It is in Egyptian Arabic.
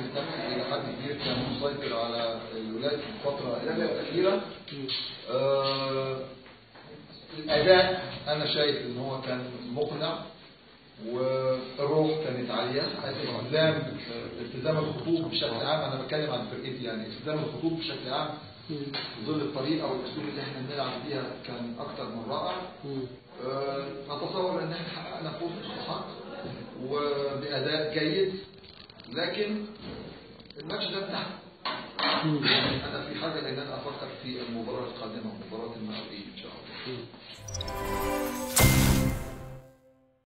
نفسي الى حد كبير كان مسيطر على الولاد في الفتره الاخيره آه، الاداء انا شايف ان هو كان مقنع والروح كانت عاليه التزام التزام الخطوط بشكل عام انا بتكلم عن فرقتي يعني التزام الخطوط بشكل عام في ظل الطريقه والاسلوب اللي احنا بنلعب بيها كان اكثر من رائع آه، نتصور ان احنا حققنا فوز مستحق وباداء جيد لكن الماتش ده انتهى انا في حاجه لان انا افكر في المباراه القادمه مباراه المقاولين ان شاء الله